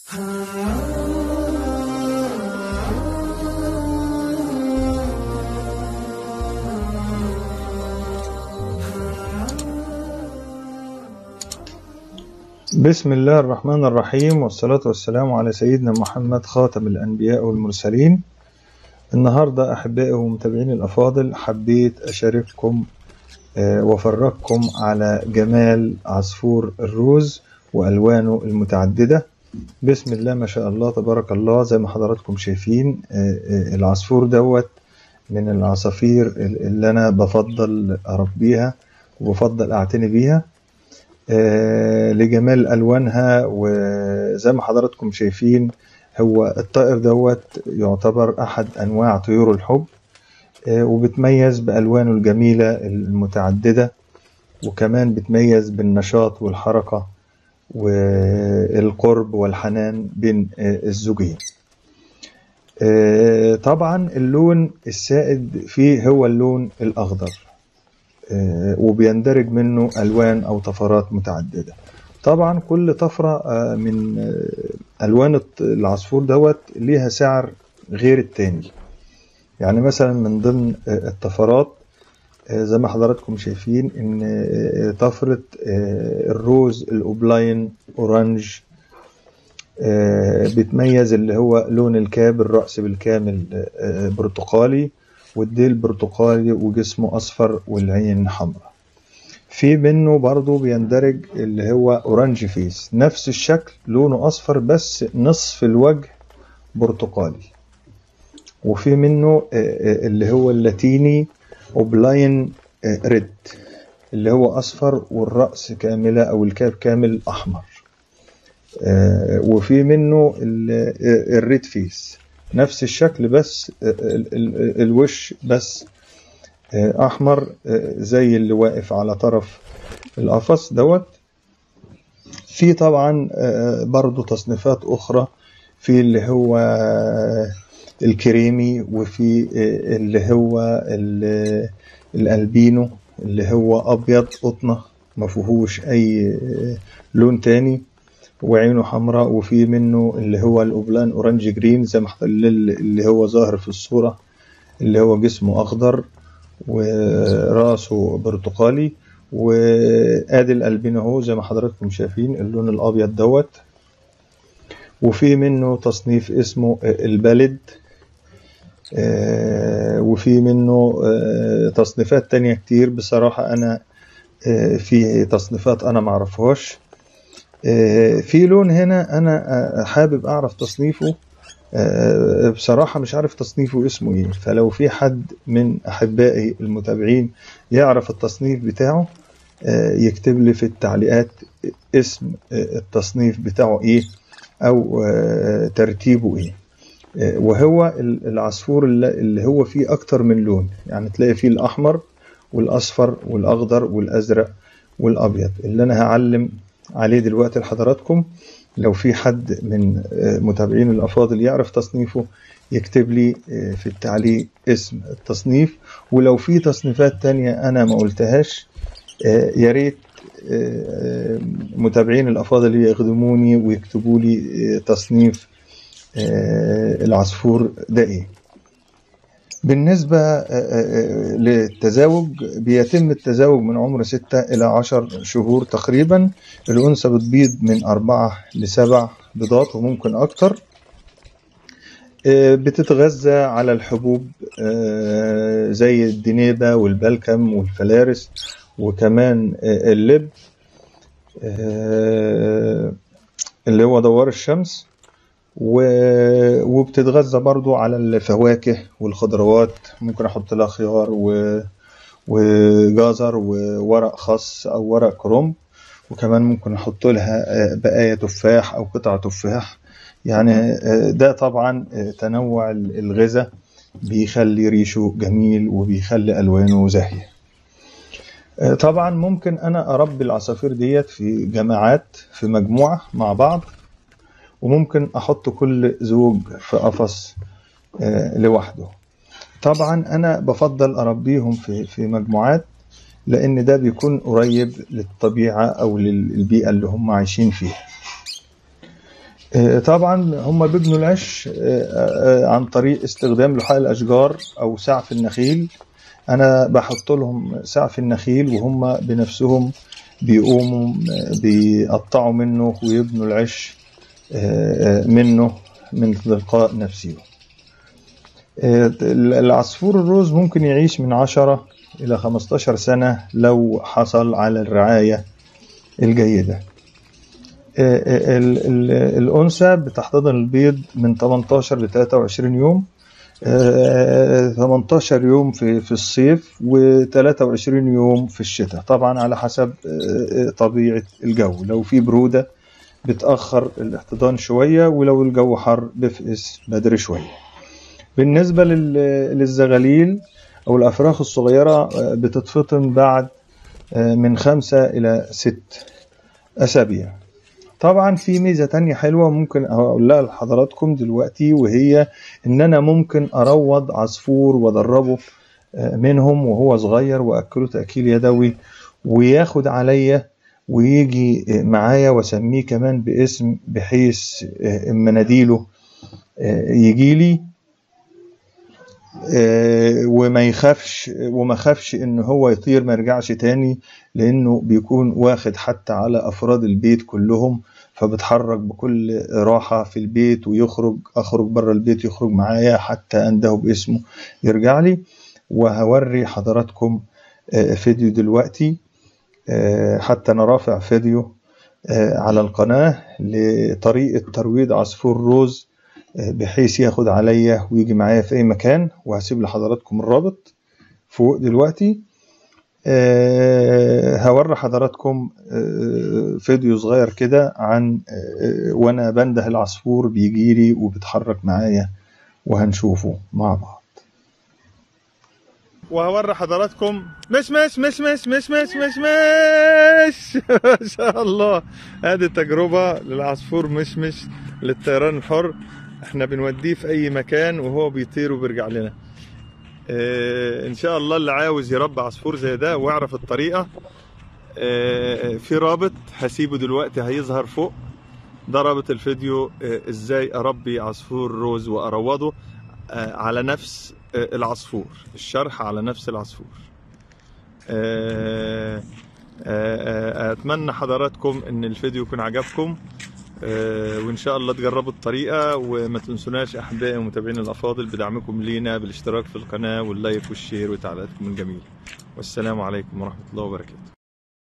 بسم الله الرحمن الرحيم والصلاة والسلام على سيدنا محمد خاتم الأنبياء والمرسلين النهاردة أحبائي ومتابعين الأفاضل حبيت أشارككم آه، وأفرجكم على جمال عصفور الروز وألوانه المتعددة بسم الله ما شاء الله تبارك الله زي ما حضراتكم شايفين آه، آه، العصفور دوت من العصافير اللي أنا بفضل أربيها وبفضل أعتني بيها آه، لجمال ألوانها وزي ما حضراتكم شايفين هو الطائر دوت يعتبر أحد أنواع طيور الحب آه، وبتميز بألوانه الجميلة المتعددة وكمان بتميز بالنشاط والحركة والقرب والحنان بين آه، الزوجين آه، طبعا اللون السائد فيه هو اللون الأخضر آه، وبيندرج منه ألوان أو طفرات متعددة طبعا كل طفرة آه، من آه، ألوان الط- العصفور دوت ليها سعر غير التاني يعني مثلا من ضمن آه، الطفرات آه، زي ما حضراتكم شايفين ان آه، طفرة آه، الروز الاوبلاين اورانج آه، بتميز اللي هو لون الكاب الرأس بالكامل آه، برتقالي والديل برتقالي وجسمه أصفر والعين حمراء في منه برضو بيندرج اللي هو أورانج فيس نفس الشكل لونه أصفر بس نصف الوجه برتقالي وفي منه آه، آه، اللي هو اللاتيني أوبلاين آه، ريد اللي هو أصفر والرأس كاملة أو الكاب كامل أحمر آه، وفي منه ال- آه، الريد فيس نفس الشكل بس آه، ال- ال- الوش بس آه، أحمر آه، زي اللي واقف على طرف القفص دوت في طبعا آه، برضو تصنيفات أخرى في اللي هو آه، الكريمي وفي آه، اللي هو ال- الألبينو اللي هو أبيض قطنة ما فيهوش أي آه، لون تاني وعينه حمراء وفي منه اللي هو الأوبلان أورانج جرين زي ما حضر- اللي هو ظاهر في الصورة اللي هو جسمه أخضر وراسه برتقالي وادي القلبين اهو زي ما حضراتكم شايفين اللون الابيض دوت وفي منه تصنيف اسمه البلد آه، وفي منه آه، تصنيفات تانية كتير بصراحة أنا آه، في تصنيفات أنا معرفهاش آه، في لون هنا أنا آه، حابب أعرف تصنيفه آه، بصراحة مش عارف تصنيفه اسمه ايه فلو في حد من أحبائي المتابعين يعرف التصنيف بتاعه آه، يكتب لي في التعليقات اسم آه، التصنيف بتاعه ايه أو آه، ترتيبه ايه آه، وهو ال- العصفور اللي اللي هو فيه أكتر من لون يعني تلاقي فيه الأحمر والأصفر والأخضر والأزرق والأبيض اللي أنا هعلم عليه دلوقتي لحضراتكم لو في حد من آه، متابعين الأفاضل يعرف تصنيفه يكتب لي آه، في التعليق اسم التصنيف ولو في تصنيفات تانية أنا ما قلتهاش آه، يا ريت آه، متابعين الأفاضل يخدموني ويكتبوا لي آه، تصنيف آه، العصفور ده إيه بالنسبة آه، آه، للتزاوج بيتم التزاوج من عمر ستة إلى عشر شهور تقريبا الأنثى بتبيض من أربعة لسبع بيضات وممكن أكتر آه، بتتغذى على الحبوب آه، زي الدنيبة والبلكم والفلارس وكمان آه، اللب آه، اللي هو دوار الشمس و- وبتتغذى برضو على الفواكه والخضروات ممكن احط لها خيار و... وجزر وورق خس او ورق كرنب وكمان ممكن احط لها آه، بقايا تفاح او قطع تفاح يعني آه، ده طبعا آه، تنوع الغذاء بيخلي ريشه جميل وبيخلي الوانه زاهيه آه، طبعا ممكن انا اربي العصافير ديت في جماعات في مجموعه مع بعض وممكن احط كل زوج في قفص آه، لوحده طبعا انا بفضل اربيهم في في مجموعات لان ده بيكون قريب للطبيعه او للبيئه اللي هم عايشين فيها آه، طبعا هم بيبنوا العش آه، آه، عن طريق استخدام لحاء الاشجار او سعف النخيل انا بحط لهم سعف النخيل وهم بنفسهم بيقوموا بيقطعوا منه ويبنوا العش آه، آه، منه من تلقاء نفسه آه، العصفور الروز ممكن يعيش من 10 إلى 15 سنة لو حصل على الرعاية الجيدة آه، آه، ال- ال- الأنثى بتحتضن البيض من 18 ل 23 يوم آه، 18 يوم في في الصيف و23 يوم في الشتاء طبعا على حسب آه، طبيعة الجو لو في برودة بتأخر الاحتضان شوية ولو الجو حر بفقس بدري شوية بالنسبة لل- للزغاليل أو الأفراخ الصغيرة آه، بتتفطم بعد آه، من خمسة إلى ست أسابيع طبعا في ميزة تانية حلوة ممكن أقولها لحضراتكم دلوقتي وهي إن أنا ممكن أروض عصفور وأدربه آه، منهم وهو صغير وأكله تأكيل يدوي وياخد عليا ويجي آه، معايا وأسميه كمان باسم بحيث آه، إما ناديله يجي لي آه، وما يخافش وما خافش ان هو يطير ما يرجعش تاني لانه بيكون واخد حتى على افراد البيت كلهم فبتحرك بكل راحة في البيت ويخرج اخرج بره البيت يخرج معايا حتى انده باسمه يرجع لي وهوري حضراتكم آه، فيديو دلوقتي آه، حتى انا رافع فيديو آه، على القناة لطريقة ترويض عصفور روز آه، بحيث ياخد عليا ويجي معايا في اي مكان وهسيب لحضراتكم الرابط فوق دلوقتي آه، هوري حضراتكم آه، فيديو صغير كده عن آه، وانا بنده العصفور بيجيلي وبيتحرك معايا وهنشوفه مع بعض وهوري حضراتكم مش مش مش مش مش مش مش مش ما شاء الله هذه تجربة للعصفور مشمش للطيران الحر احنا بنوديه في اي مكان وهو بيطير وبيرجع لنا اه ان شاء الله اللي عاوز يربي عصفور زي ده ويعرف الطريقة اه في رابط هسيبه دلوقتي هيظهر فوق ده رابط الفيديو اه ازاي اربي عصفور روز واروضه اه على نفس اه العصفور الشرح على نفس العصفور اه اه اتمنى حضراتكم ان الفيديو يكون عجبكم آه، وان شاء الله تجربوا الطريقه وما تنسوناش احبائي ومتابعين الافاضل بدعمكم لينا بالاشتراك في القناه واللايك والشير وتعليقاتكم الجميله والسلام عليكم ورحمه الله وبركاته